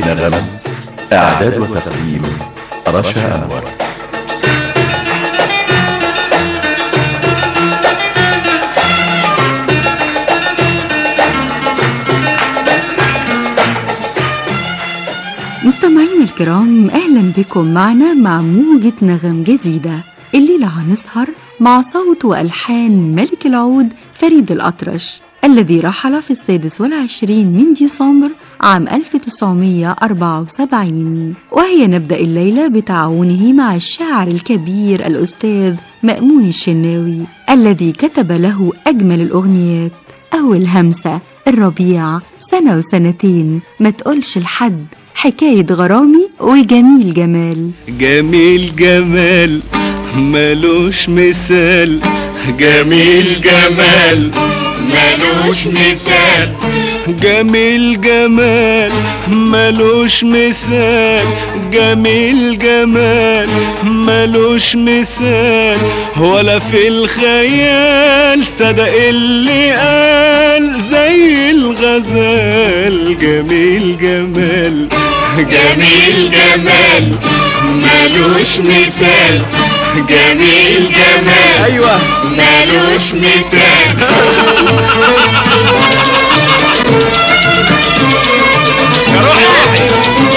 نغم إعداد وتقديم رشا أنور مستمعين الكرام أهلا بكم معنا مع موجة نغم جديدة الليلة هنسهر مع صوت وألحان ملك العود فريد الأطرش الذي رحل في السادس والعشرين من ديسمبر عام 1974 وهي نبدأ الليلة بتعاونه مع الشاعر الكبير الأستاذ مأمون الشناوي الذي كتب له أجمل الأغنيات أول همسة الربيع سنة وسنتين ما تقولش لحد حكاية غرامي وجميل جمال جميل جمال ملوش مثال جميل جمال ملوش مثال جميل جمال ملوش مثال جميل جمال ملوش مثال ولا في الخيال صدق اللي قال زي الغزال جميل جمال جميل جمال ملوش مثال جميل جمال ايوه ملوش مثال يا روحي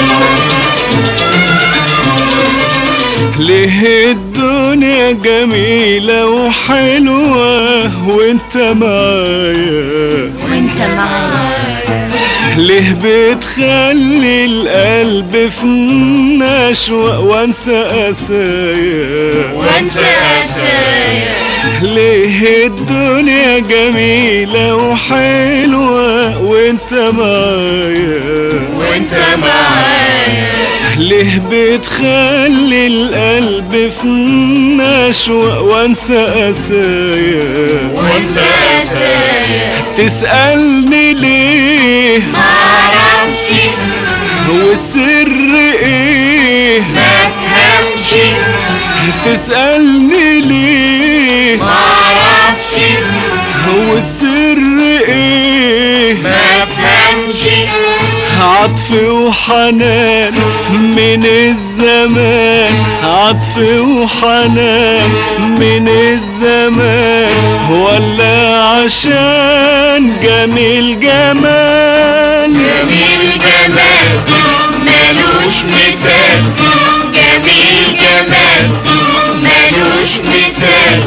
ليه الدنيا جميلة وحلوة وانت معايا وانت معايا ليه بتخلي القلب في نشوة وانسى أسايا وانسى أسايا ليه الدنيا جميلة وحلوة وانت معايا وانت معايا ليه بتخلي القلب في نشوة وانسى أسايا وانسى أسايا تسألني ليه معرفش والسر ايه ما تفهمش تسألني ليه معرفش هو السر ايه ما تفهمش عطف وحنان من الزمان عطف وحنان من الزمان ولا عشان جميل جمال جميل جمال ملوش مثال جميل جمال ملوش مثال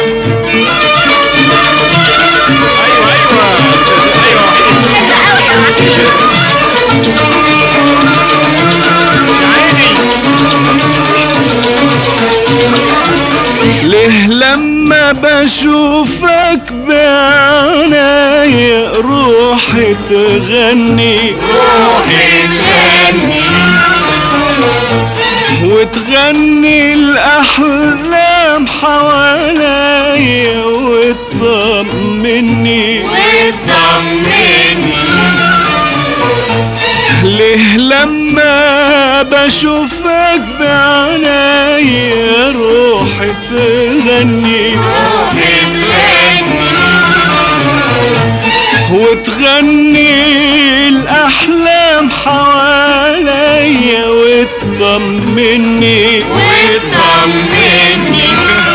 ليه لما بشوفك بعناية روحي تغني روحي تغني وتغني الأحلام حواليا وتطمني وتطمني ليه لما بشوفك بعناية روحي تغني روحي تغني وتغني الأحلام حواليا وتطمني وتطمني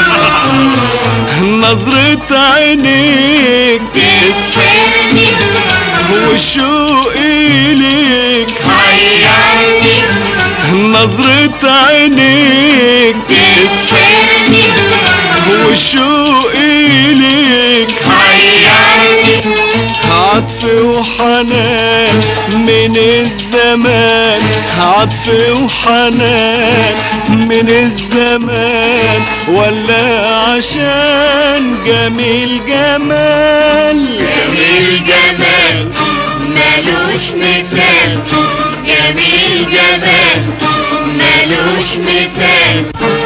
نظرة عينيك تذكرني والشوق إليك حيرني نظرة عينيك تذكرني والشوق إليك حيرني عطف وحنان من الزمان عطف وحنان من الزمان ولا عشان جميل جمال جميل جمال ملوش مثال جميل جمال ملوش مثال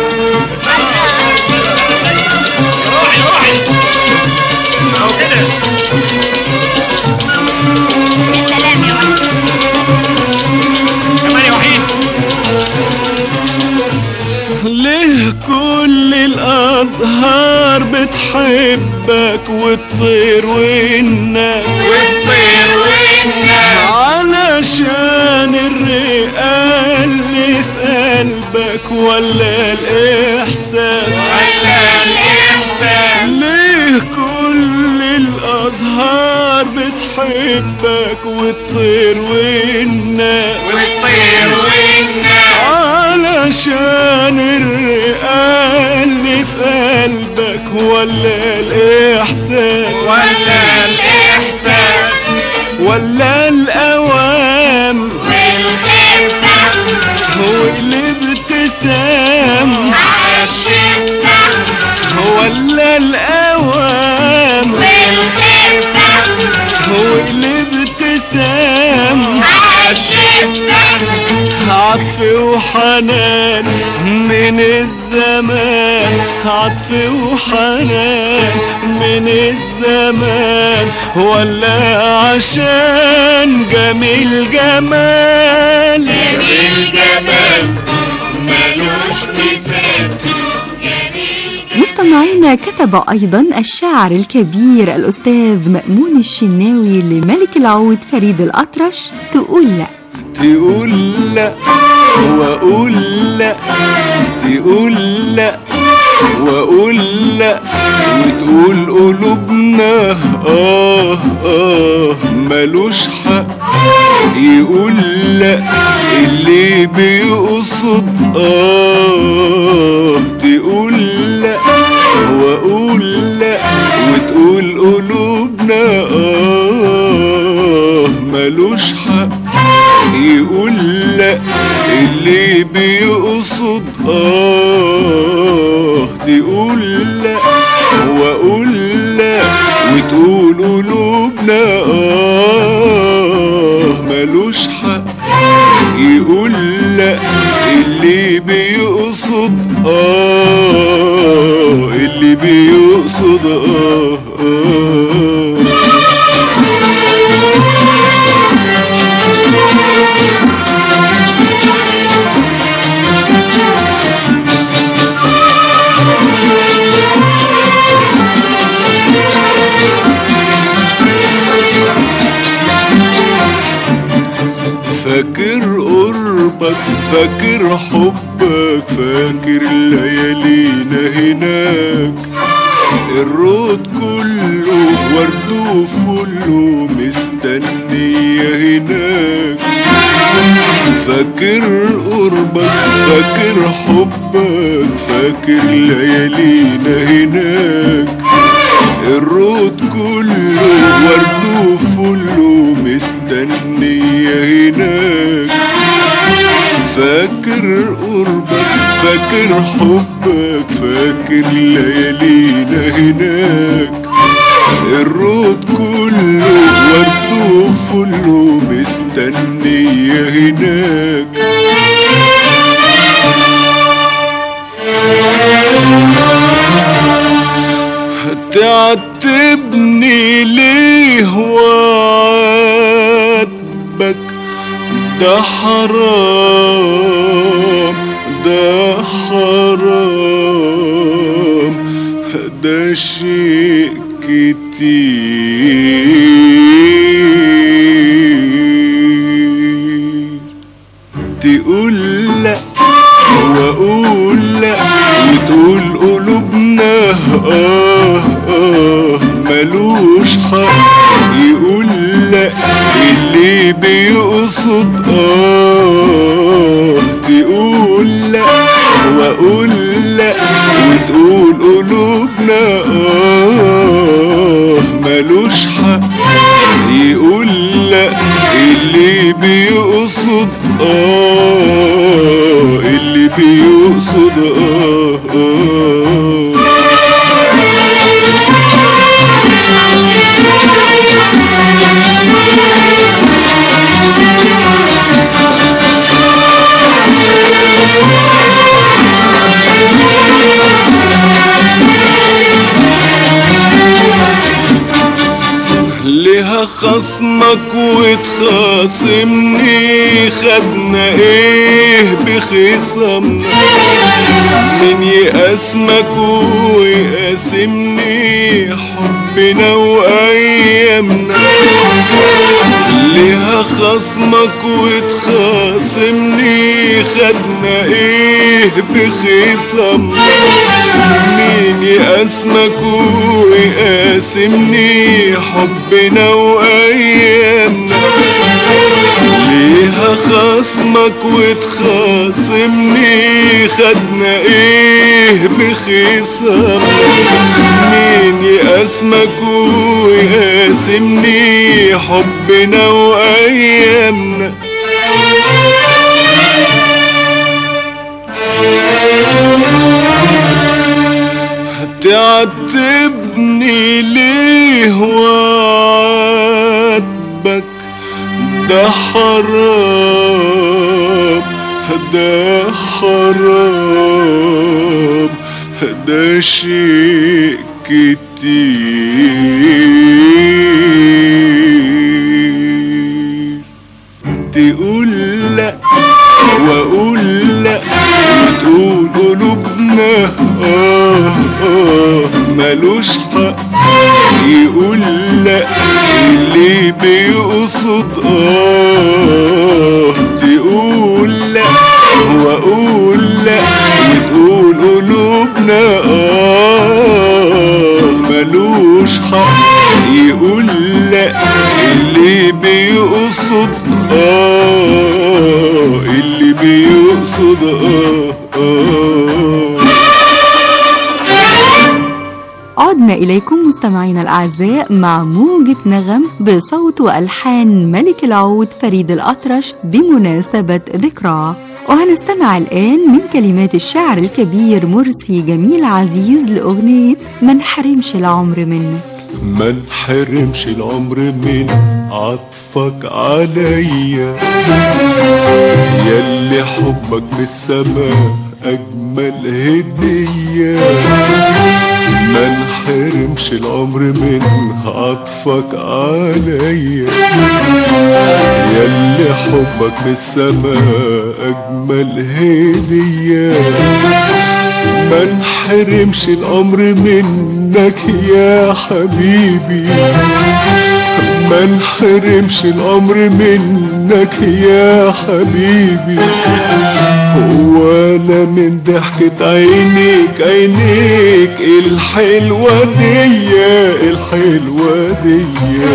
روحي روحي اهو كده السلام يا وحيد كمان يا وحيد ليه كل الأزهار بتحبك والطير والناس والطير والناس علشان الريح بتحبك والطير والناس والطير والناس علشان الرئة اللي في قلبك ولا الإحساس ولا الإحساس ولا الأوام والخفة والابتسام عالشدة ولا الأوام والخفة والابتسام عالشدة عطف وحنان من الزمان عطف وحنان من الزمان ولا عشان جميل جمال جميل جمال ملوش مثال جميل مستمعينا كتب أيضا الشاعر الكبير الأستاذ مأمون الشناوي لملك العود فريد الأطرش تقول لا تقول لا واقول لا تقول لا واقول لا وتقول قلوبنا اه اه ملوش حق يقول لا اللي بيقصد اه تقول لا واقول لا وتقول قلوبنا اه ملوش حق يقول لا اللي بيقصد اه تقول لا واقول لا وتقول قلوبنا اه ملوش حق يقول لا اللي بيقصد اه اللي بيقصد اه, آه فاكر قربك فاكر حبك فاكر ليالينا هناك الرود كله ورد وفله مستنية هناك فاكر قربك فاكر حبك فاكر ليالينا هناك الرود كله ورد وفله مستنية هناك فاكر قربك فاكر حبك فاكر ليالينا هناك الرود كله ورد وفله مستنية هناك تعتبني ليه وعاتبك ده حرام ده حرام ده شيء كتير تقول لا واقول لا وتقول قلوبنا اه اه ملوش حق يقول لا اللي بيقصد اه تقول لا واقول لا وتقول قلوبنا اه ملوش حق يقول لا اللي بيقصد اه اللي بيقصد اه, آه ليها خصمك وتخاصمني خدنا ايه بخصمنا من يقاسمك ويقاسمني حبنا وايامنا ليها خصمك وتخاصمني خدنا ايه بخصمنا مين يقاسمك ويقاسمني حبنا وايامنا خصمك وتخاصمني خدنا ايه بخصام مين يقاسمك ويقاسمني حبنا وايامنا تعاتبني ليه وعاتبك ده حرام ده حرام ده شيء كتير تقول لا واقول لا وتقول قلوبنا اه اه ملوش حق يقول لا اللي بيقصد اه تقول لا واقول لا وتقول قلوبنا اه ملوش حق يقول لا اللي بيقصد اه اللي بيقصد اه اه عدنا إليكم مستمعينا الأعزاء مع موجة نغم بصوت وألحان ملك العود فريد الأطرش بمناسبة ذكراه وهنستمع الآن من كلمات الشاعر الكبير مرسي جميل عزيز لأغنية ما نحرمش العمر منك ما نحرمش العمر من عطفك عليا ياللي حبك من السماء اجمل هدية ما نحرمش العمر من عطفك عليا ياللي حبك من السماء اجمل هدية ما نحرمش الامر منك يا حبيبي ما نحرمش الامر منك يا حبيبي ولا من ضحكة عينيك عينيك الحلوة دي الحلوة دي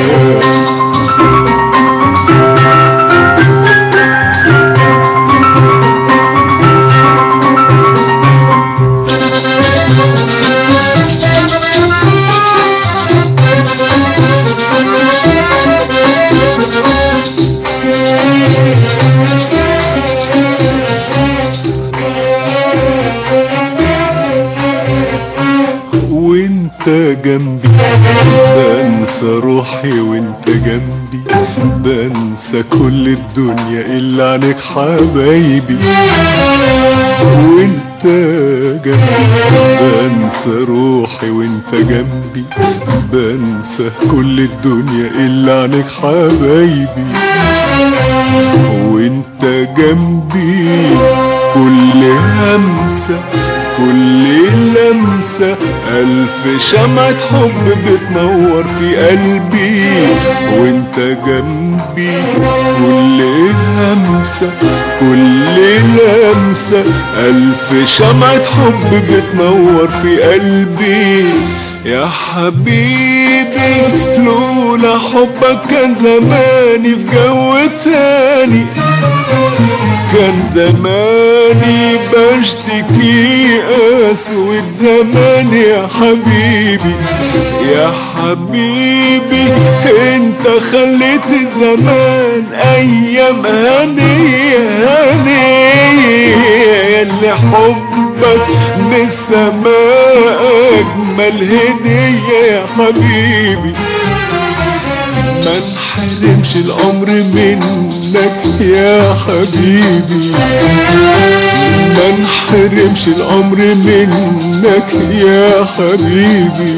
وانت جنبي بنسى روحي وانت جنبي بنسى كل الدنيا الا عنك حبايبي وانت جنبي بنسى روحي وانت جنبي بنسى كل الدنيا الا عنك حبايبي وانت جنبي كل همسة كل لمسة ألف شمعة حب بتنور في قلبي وانت جنبي كل همسة كل لمسة ألف شمعة حب بتنور في قلبي يا حبيبي لولا حبك كان زماني في جو تاني كان زماني بشتكي اسود زمان يا حبيبي يا حبيبي انت خليت الزمان ايام هنية هنية اللي حبك من السماء اجمل هدية يا حبيبي ما نحرمش العمر منك يا حبيبي ما نحرمش العمر منك يا حبيبي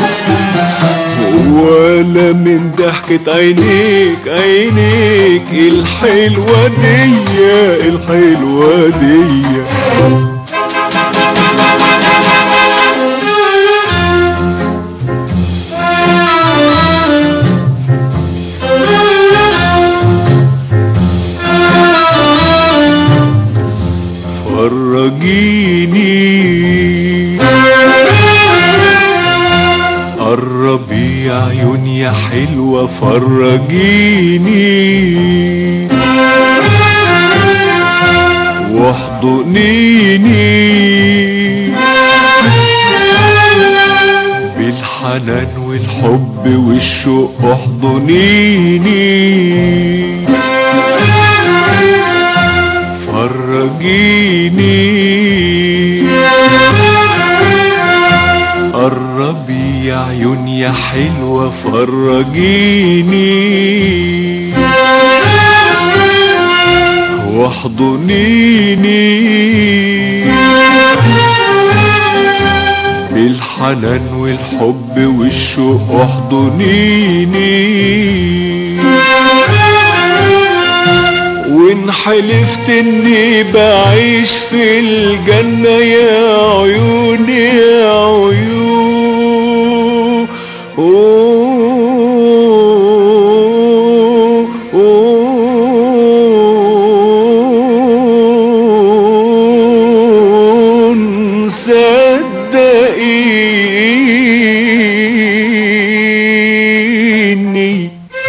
ولا من ضحكة عينيك عينيك الحلوة دي الحلوة دي فرجيني قربي يا عيون يا حلوة فرجيني واحضنيني بالحنان والحب والشوق احضنيني فرجيني قربي يا عيون يا حلوة فرجيني واحضنيني بالحنان والحب والشوق احضنيني وان حلفت اني بعيش في الجنة يا عيوني يا عيون صدقيني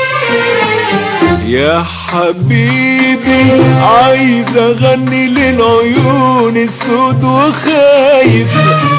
يا حبيبي عايز اغني للعيون السود وخايف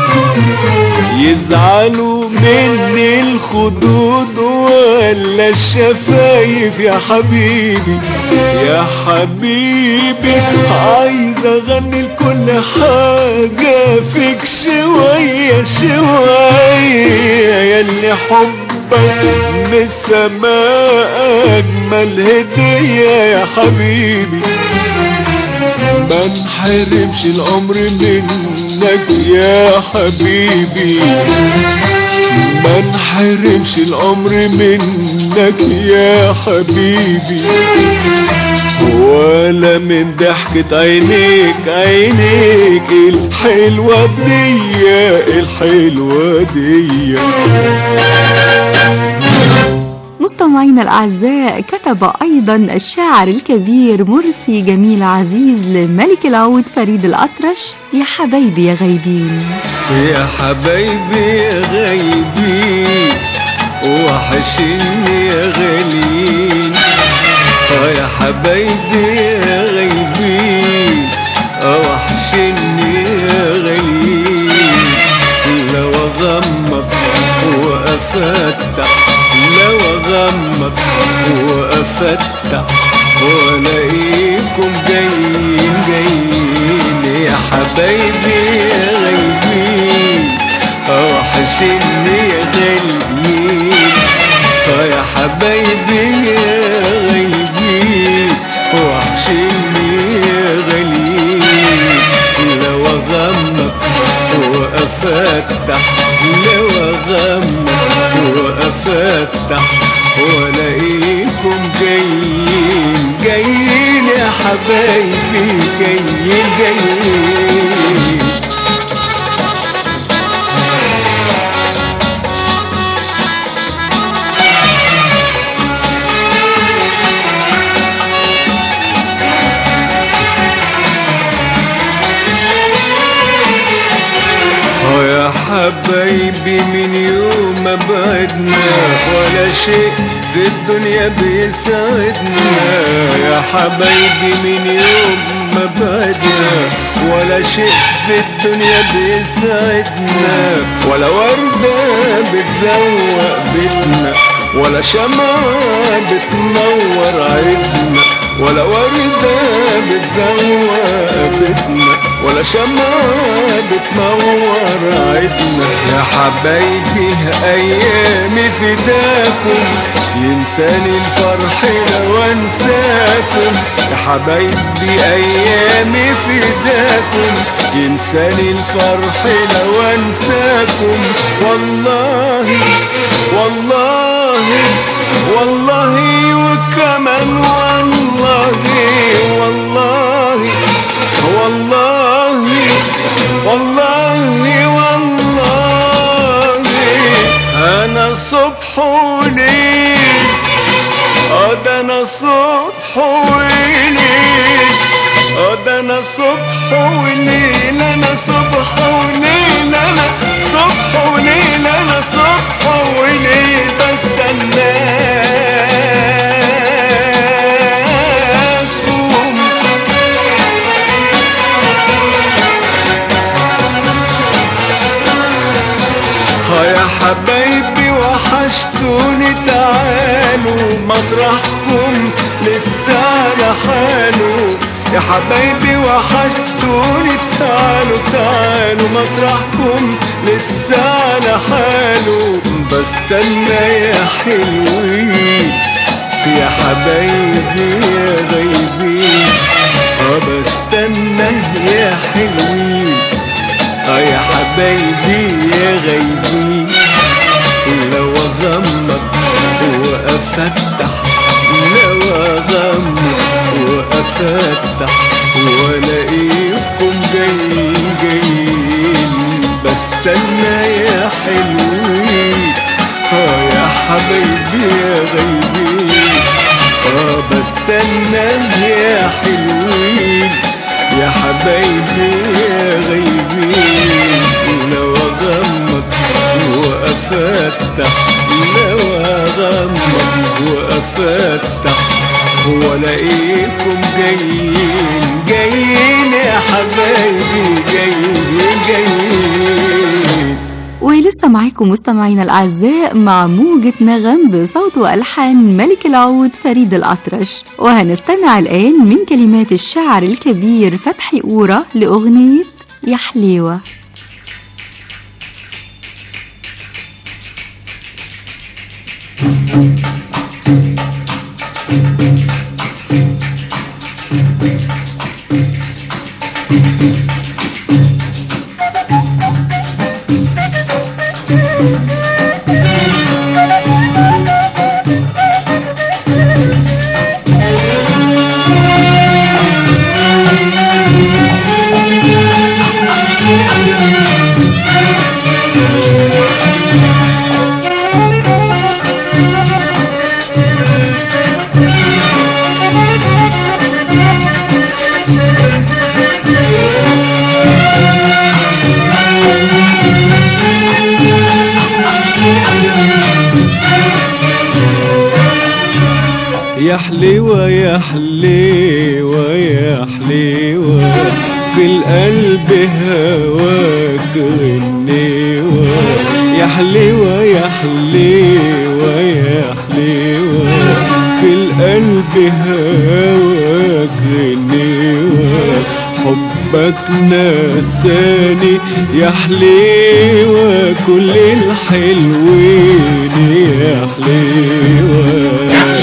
يزعلوا مني الخدود ولا الشفايف يا حبيبي يا حبيبي عايز اغني لكل حاجة فيك شوية شوية ياللي حبك من السماء اجمل هدية يا حبيبي ما انحرمش الامر منك يا حبيبي ما انحرمش الامر منك يا حبيبي ولا من ضحكة عينيك عينيك الحلوة دي الحلوة دي مستمعينا الأعزاء كتب أيضا الشاعر الكبير مرسي جميل عزيز لملك العود فريد الأطرش يا حبايبي يا غايبين يا حبايبي يا غايبين وحشني يا غاليين اه يا حبايبي يا غايبين اه وحشني يا غاليين لو اغمض وافتح لو اغمض وافتح والاقيكم جايين جايين يا حبايبي يا غايبين اه وحشني يا غاليين اه يا حبايبي يا غايبين وحشني يا غاليين لو اغمض وافتح لو اغمض وافتح والاقيكم جايين جايين يا حبايبي جايين جايين اه يا حبايبي من يوم ما بعدنا ولا شيء في الدنيا بيساعدنا يا حبايبي من يوم ما بعدنا ولا شيء في الدنيا بيساعدنا ولا وردة بتزوق بيتنا ولا شمعة بتنور عيدنا ولا وردة بتزوق بيتنا ولا شمعة بتنور عيدنا يا حبايبي أيامي فداكم ينساني الفرح لو انساكم يا حبايبي أيامي فداكم ينساني الفرح لو انساكم والله والله والله وكمان والله والله والله والله والله انا صبح وليل اه ده انا صبح وليل اه ده انا صبح وليل انا صبح وليل انا صبح وليل انا صبح وليل بستناكم حبايبي وحشتوني تعالوا تعالوا مطرحكم لسه على حاله بستنى يا حلوين يا حبايبي يا غايبين اه بستنى يا حلوين اه يا حبايبي يا غايبين لو اغمض وافتح لو اغمض وافتح والاقيكم جايين جايين بستنى يا حلوين اه يا حبايبي يا غايبين اه بستنى يا حلوين يا حبايبي يا غايبين لو اغمض وافتح لو اغمض وافتح والاقيكم جايين جايين يا حبايبي جايين جايين ولسه معاكم مستمعينا الأعزاء مع موجة نغم بصوت وألحان ملك العود فريد الأطرش وهنستمع الآن من كلمات الشاعر الكبير فتحي أورا لأغنية يا حليوة يا حليوة يا حليوة يا حليوة في القلب هواك غنيوة يا حليوة يا حليوة يا حليوة في القلب هواك غنيوة حبك نساني يا حليوة كل الحلوين يا حليوة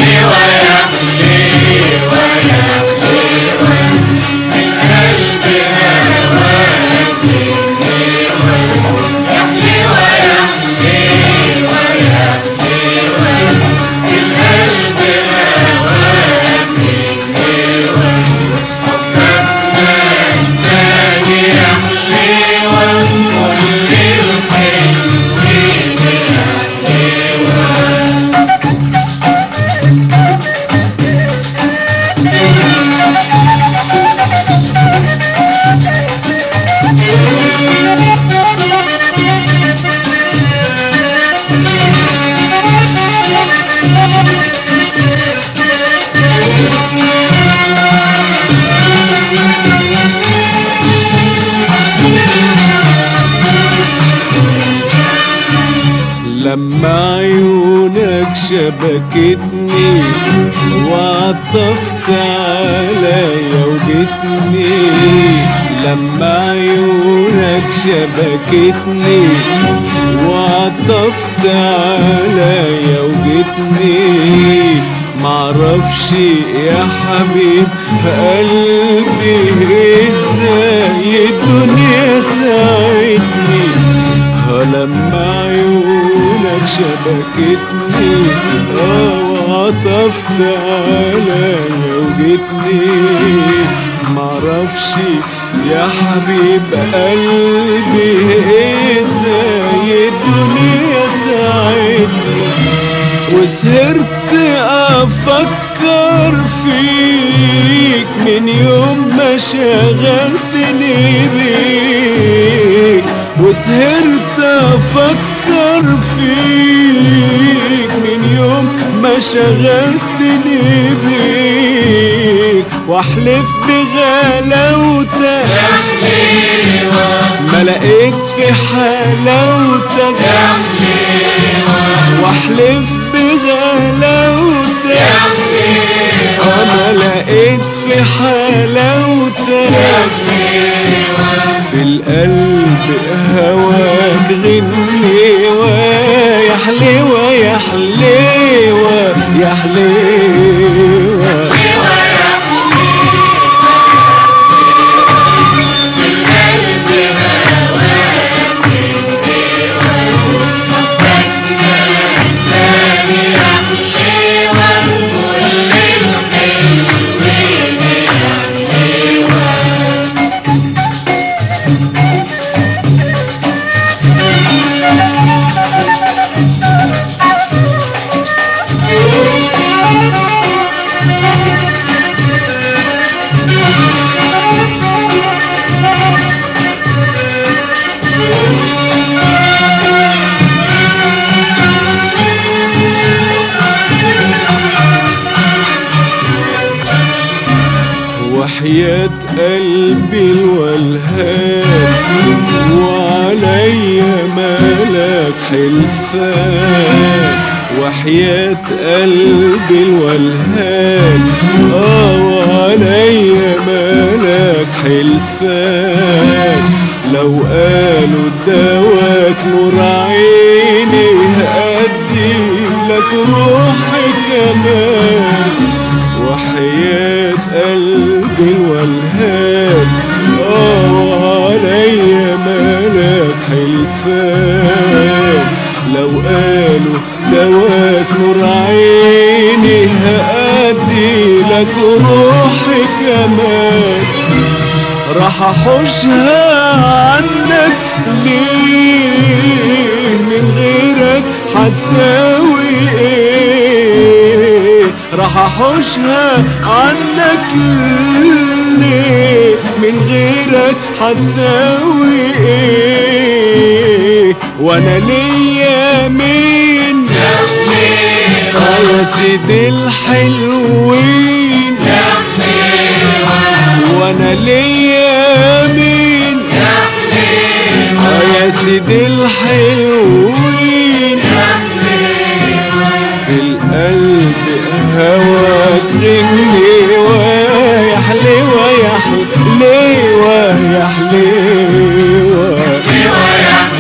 لما عيونك شبكتني وعطفت عليا وجتني لما عيونك شبكتني وعطفت عليا وجتني معرفش يا حبيب قلبي ازاي الدنيا ساعدني ها لما عيونك شبكتني اه وعطفت عليا وجتني معرفش يا حبيب قلبي ازاي الدنيا ساعدني وسهرت افكر فيك من يوم ما شغلتني بيك وسهرت افكر فيك من يوم ما شغلتني بيك واحلف بغلاوتك ما لقيت في حلاوتك واحلف بغلاوتك انا لقيت في حلاوتك في القلب هواك غنيوة يا حليوة يا حليوة يا حليوة وحياة قلبي الولهان وعليا مالك حلفان وحياة قلبي الولهان اه وعليا مالك حلفان لو قالوا دواك نور عيني هأدي لك روحي كمان وحياة قلبي الولهان اه وعليا مالك حلفان لو قالوا دواك نور عيني هأدي لك روحي كمان راح احوشها عنك ليه من غيرك هتساوي ايه راح احوشها عنك ليه من غيرك هتساوي ايه وانا ليا مين اه يا سيدي الحلوين وانا ليا مين اه يا سيدي الحلوين في القلب هواك غنيوة يا حليوة يا حليوة يا حليوة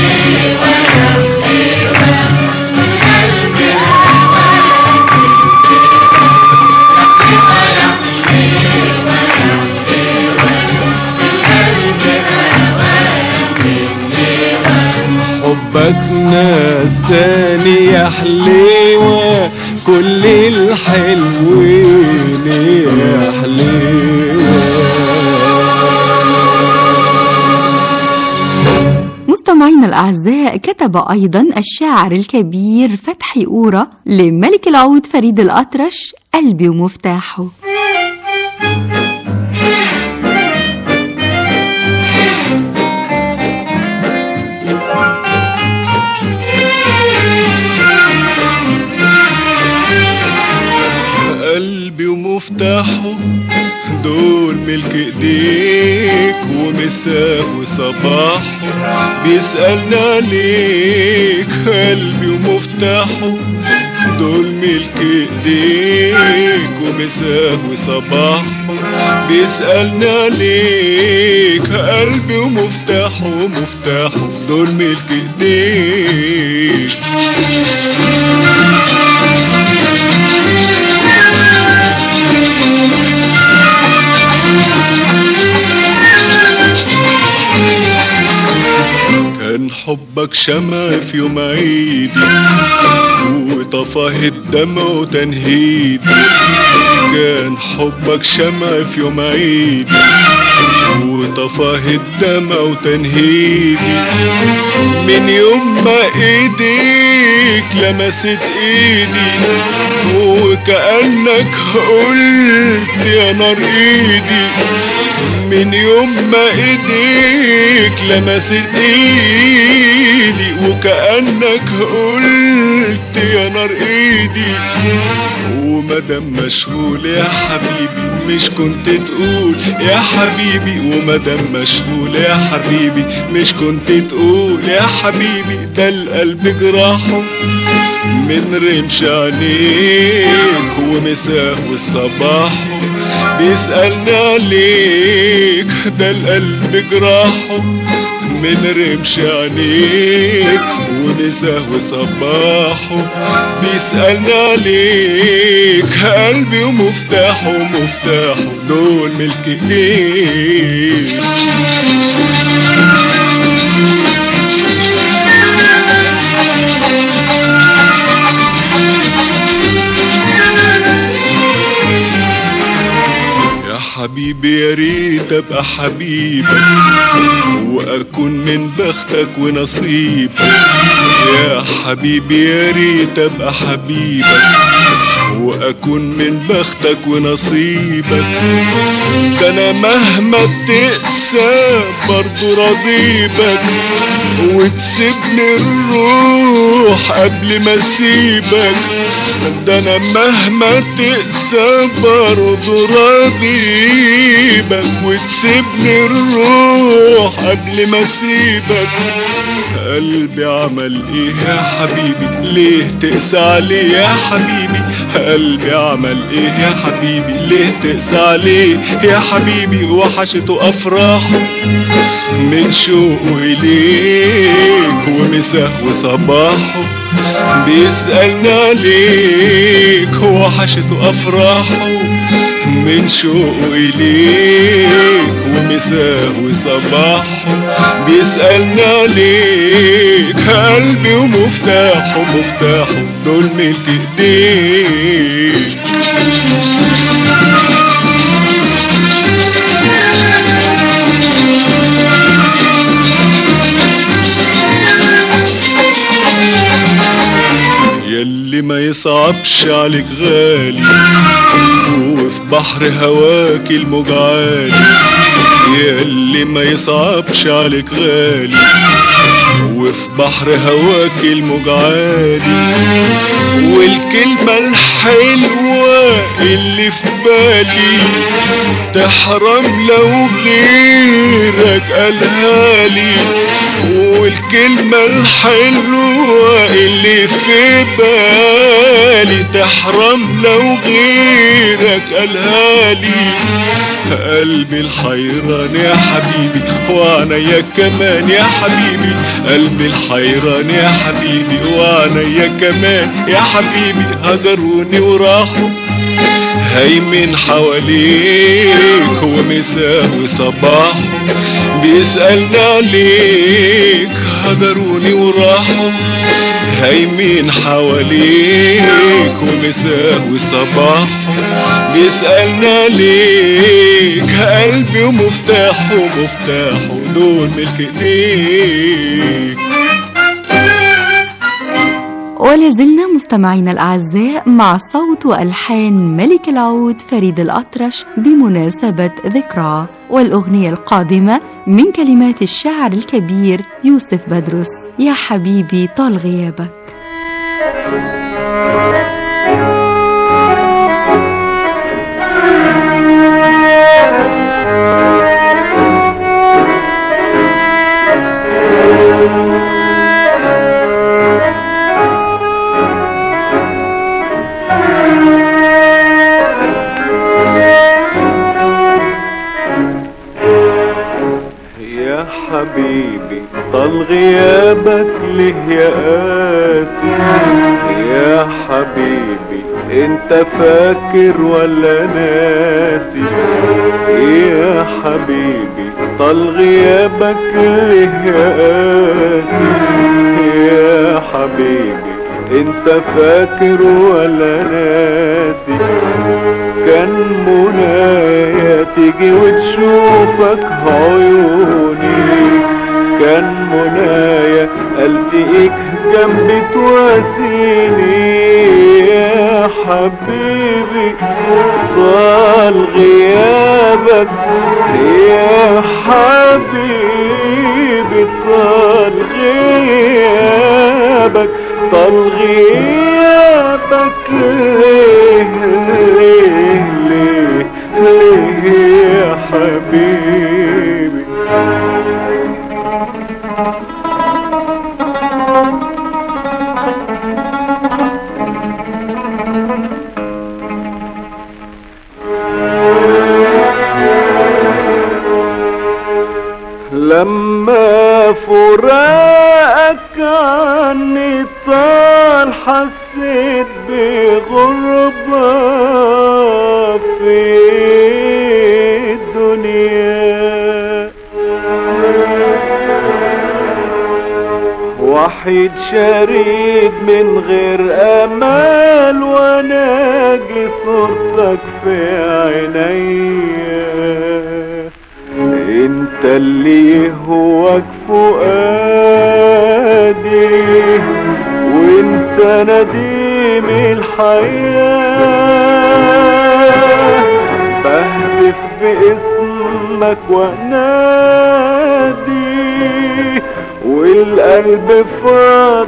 حبك نساني يا حليوة كل الحلوين يا حليوة مستمعينا الأعزاء كتب أيضا الشاعر الكبير فتحي أورا لملك العود فريد الأطرش قلبي ومفتاحه قلبي ومفتاحه دول ملك ايديك ومساه وصباحه بيسألنا عليك قلبي ومفتاحه دول ملك ايديك ومساه وصباحه بيسألنا عليك قلبي ومفتاحه مفتاحه دول ملك ايديك كان حبك شمع في يوم عيدي وطفاه الدمع وتنهيدي كان حبك شمع في يوم عيدي وطفاه الدمع وتنهيدي من يوم ما ايديك لمست ايدي وكأنك قلت يا نار ايدي من يوم ما ايديك لمست ايدي وكأنك قلت يا نار ايدي ومدام مشغول يا حبيبي مش كنت تقول يا حبيبي ومدام مشغول يا حبيبي مش كنت تقول يا حبيبي ده القلب جراحه من رمش عينيك ومساه وصباحه بيسألني عليك ده القلب جراحه من رمش عينيك ونساه وصباحه بيسألني عليك قلبي ومفتاحه ومفتاحه دول ملك ايديك يا حبيبي يا ريت ابقى حبيبك واكون من بختك ونصيبك يا حبيبي يا ريت ابقى حبيبك واكون من بختك ونصيبك ده انا مهما تقسى برضو راضيبك وتسيبني الروح قبل ما اسيبك ده انا مهما تقسى برضو راضيبك وتسيبني الروح قبل ما اسيبك قلبي عمل ايه يا حبيبي ليه تقسى عليه يا حبيبي قلبي عمل ايه يا حبيبي ليه تقسى عليه يا حبيبي وحشته افراحه من شوقه اليك ومساه وصباحه بيسألني عليك وحشته افراحه من شوقه اليك ومساه وصباحه بيسألني عليك قلبي ومفتاحه مفتاحه دول ملك ايديك ياللي ما يصعبش عليك غالي وفي بحر هواك الموج عالي ياللي ما يصعبش عليك غالي وفي بحر هواك الموج عالي والكلمة الحلوة اللي في بالي تحرم لو غيرك قالها لي والكلمة الحلوة اللي في بالي تحرم لو غيرك قالها لي قلبي الحيران يا حبيبي وعنيا كمان يا حبيبي قلبي الحيران يا حبيبي وعنيا كمان يا حبيبي هجروني وراحوا هيمن حواليك ومساه وصباحه بيسألني عليك هجروني وراحوا هيمن حواليك ومساه وصباحه بيسألني عليك قلبي ومفتاحه مفتاحه دول ملك ايديك ولازلنا مستمعينا الأعزاء مع صوت وألحان ملك العود فريد الأطرش بمناسبة ذكرى والأغنية القادمة من كلمات الشاعر الكبير يوسف بدرس يا حبيبي طال غيابك يا حبيبي طال غيابك ليه يا قاسي يا حبيبي انت فاكر ولا ناسي يا حبيبي طال غيابك ليه يا قاسي يا حبيبي انت فاكر ولا ناسي كان منايا تيجي وتشوفك عيوني كان منايا التقيك جنبي تواسيني يا حبيبي طال غيابك يا حبيبي طال غيابك طال غيابك ليه ليه ليه ليه يا حبيبي فراقك عني طال حسيت بغربة في الدنيا وحيد شريد من غير امال وناجي صورتك في عينيا انت اللي يهوك فؤادي وانت نديم الحياة بهتف باسمك وانادي والقلب فاض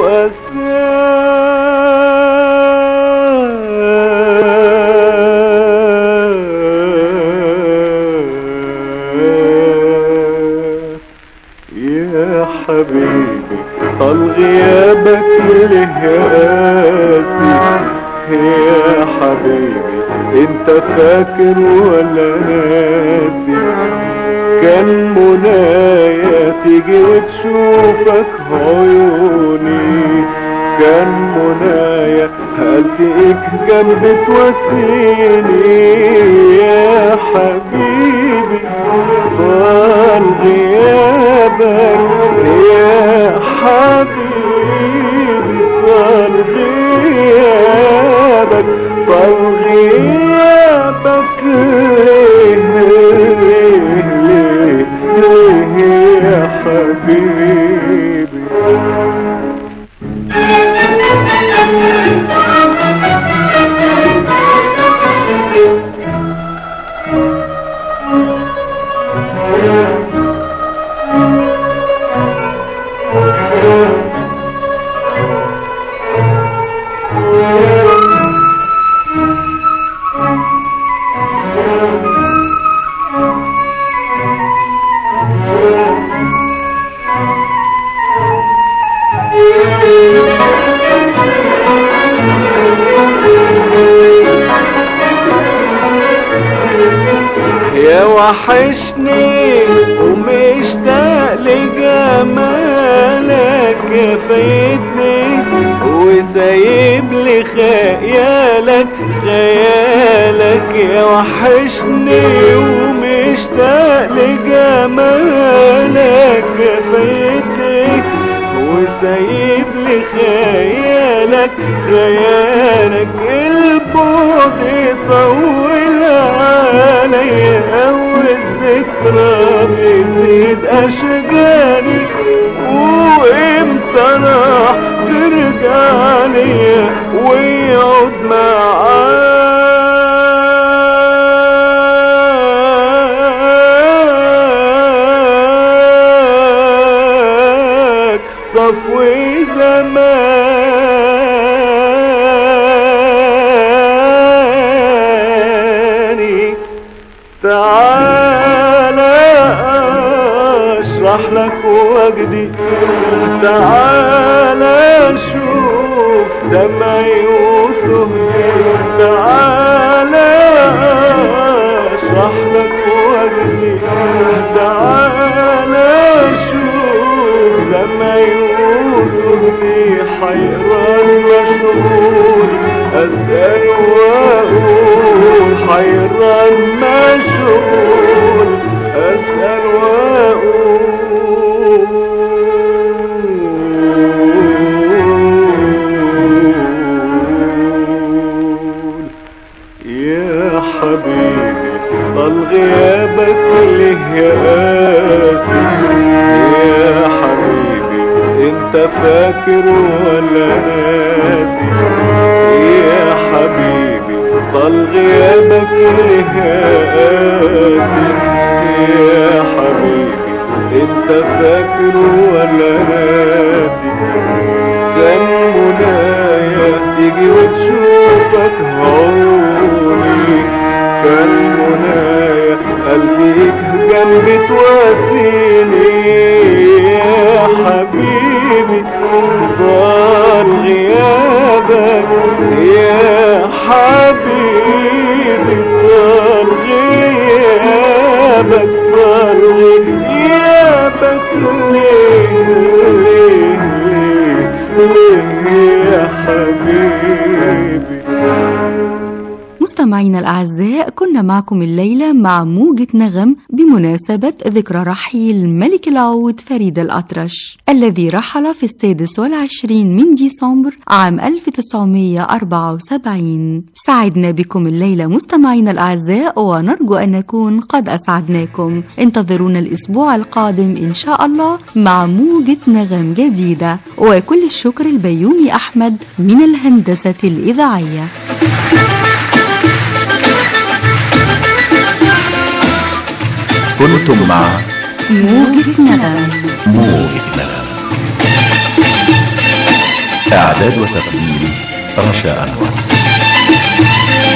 بؤساه يا حبيبي طال غيابك له قاسي يا حبيبي انت فاكر ولا ناسي كان منايا تيجي وتشوفك عيوني كان منايا هلتقيك جنبي تواسيني يا حبيبي طال غيابك يا حبيبي طال غيابك طال غيابك ليه ليه ليه ليه يا حبيبي يا وحشني ومشتاق لجمالك يا فايتني وسايب لي خيالك خيالك يا وحشني ومشتاق لجمالك يا فايتني وسايب لي خيالك خيالك البعد يطول عليا والذكرى بتزيد اشجاني وامتى راح ترجع ليا ويقعد معاك صفو زماني تعالى اشرح لك وجدي تعالى شوف دمعي وسهدي تعالى اشرح لك وجدي تعالى شوف دمعي وسهدي حيران مشغول اسال واقول حيران مشغول اسال واقول يا حبيبي طال غيابك ليه يا قاسي يا حبيبي انت فاكر ولا ناسي يا حبيبي طال غيابك ليه يا قاسي يا حبيبي انت فاكر ولا ناسي كان منايا تيجي وتشوفك عيوني كان منايا قلبيك جنبي تواسيني يا حبيبي طال غيابك يا حبيبي طال غيابك طال غيابك ليه معكم الليلة مع موجة نغم بمناسبة ذكرى رحيل ملك العود فريد الأطرش الذي رحل في السادس والعشرين من ديسمبر عام 1974 سعدنا بكم الليلة مستمعينا الأعزاء ونرجو أن نكون قد أسعدناكم انتظرونا الأسبوع القادم إن شاء الله مع موجة نغم جديدة وكل الشكر البيومي أحمد من الهندسة الإذاعية كنتم مع موجة نغم موجة نغم إعداد وتقديم رشا أنور